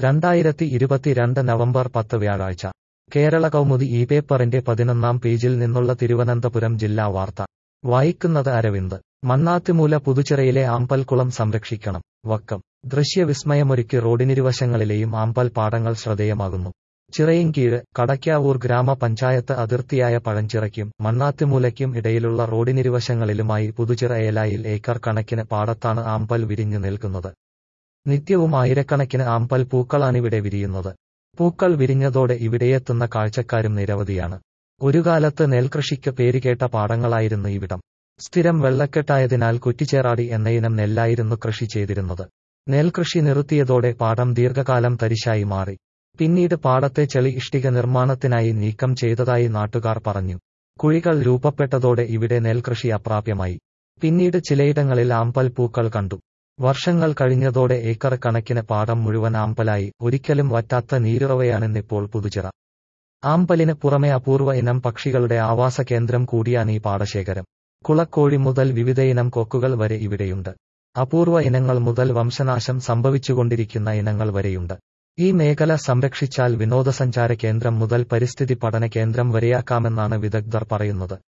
രണ്ടായിരത്തി ഇരുപത്തിരണ്ട് നവംബർ പത്ത് വ്യാഴാഴ്ച കേരള കൗമുദി ഈ പേപ്പറിന്റെ പതിനൊന്നാം പേജിൽ നിന്നുള്ള തിരുവനന്തപുരം ജില്ലാ വാർത്ത വായിക്കുന്നത് അരവിന്ദ് മണ്ണാത്തിമൂല പുതുച്ചിറയിലെ ആമ്പൽക്കുളം സംരക്ഷിക്കണം വക്കം ദൃശ്യവിസ്മയമൊരുക്കി റോഡിനിരുവശങ്ങളിലെയും ആമ്പൽ പാടങ്ങൾ ശ്രദ്ധേയമാകുന്നു ചിറയിൻകീഴ് കടയ്ക്കാവൂർ ഗ്രാമപഞ്ചായത്ത് അതിർത്തിയായ പഴഞ്ചിറയ്ക്കും മണ്ണാത്തിമൂലയ്ക്കും ഇടയിലുള്ള റോഡിനിരുവശങ്ങളിലുമായി പുതുച്ചിറ ഏലായിൽ ഏക്കർ കണക്കിന് പാടത്താണ് ആമ്പൽ വിരിഞ്ഞു നിൽക്കുന്നത് നിത്യവും ആയിരക്കണക്കിന് ആമ്പൽ പൂക്കളാണിവിടെ വിരിയുന്നത് പൂക്കൾ വിരിഞ്ഞതോടെ ഇവിടെയെത്തുന്ന കാഴ്ചക്കാരും നിരവധിയാണ് ഒരു കാലത്ത് നെൽകൃഷിക്ക് പേരുകേട്ട പാടങ്ങളായിരുന്നു ഇവിടം സ്ഥിരം വെള്ളക്കെട്ടായതിനാൽ കുറ്റിച്ചേറാടി എന്നയിനം നെല്ലായിരുന്നു കൃഷി ചെയ്തിരുന്നത് നെൽകൃഷി നിർത്തിയതോടെ പാടം ദീർഘകാലം തരിശായി മാറി പിന്നീട് പാടത്തെ ചെളി ഇഷ്ടിക നിർമ്മാണത്തിനായി നീക്കം ചെയ്തതായി നാട്ടുകാർ പറഞ്ഞു കുഴികൾ രൂപപ്പെട്ടതോടെ ഇവിടെ നെൽകൃഷി അപ്രാപ്യമായി പിന്നീട് ചിലയിടങ്ങളിൽ ആമ്പൽ പൂക്കൾ കണ്ടു വർഷങ്ങൾ കഴിഞ്ഞതോടെ ഏക്കർ കണക്കിന് പാടം മുഴുവൻ ആമ്പലായി ഒരിക്കലും വറ്റാത്ത നീരുറവയാണെന്നിപ്പോൾ പുതുച്ചിറ ആമ്പലിന് പുറമെ അപൂർവ ഇനം പക്ഷികളുടെ ആവാസ കേന്ദ്രം കൂടിയാണ് ഈ പാടശേഖരം കുളക്കോഴി മുതൽ വിവിധയിനം കൊക്കുകൾ വരെ ഇവിടെയുണ്ട് അപൂർവ ഇനങ്ങൾ മുതൽ വംശനാശം സംഭവിച്ചുകൊണ്ടിരിക്കുന്ന ഇനങ്ങൾ വരെയുണ്ട് ഈ മേഖല സംരക്ഷിച്ചാൽ വിനോദസഞ്ചാര കേന്ദ്രം മുതൽ പരിസ്ഥിതി പഠന കേന്ദ്രം വരെയാക്കാമെന്നാണ് വിദഗ്ധർ പറയുന്നത്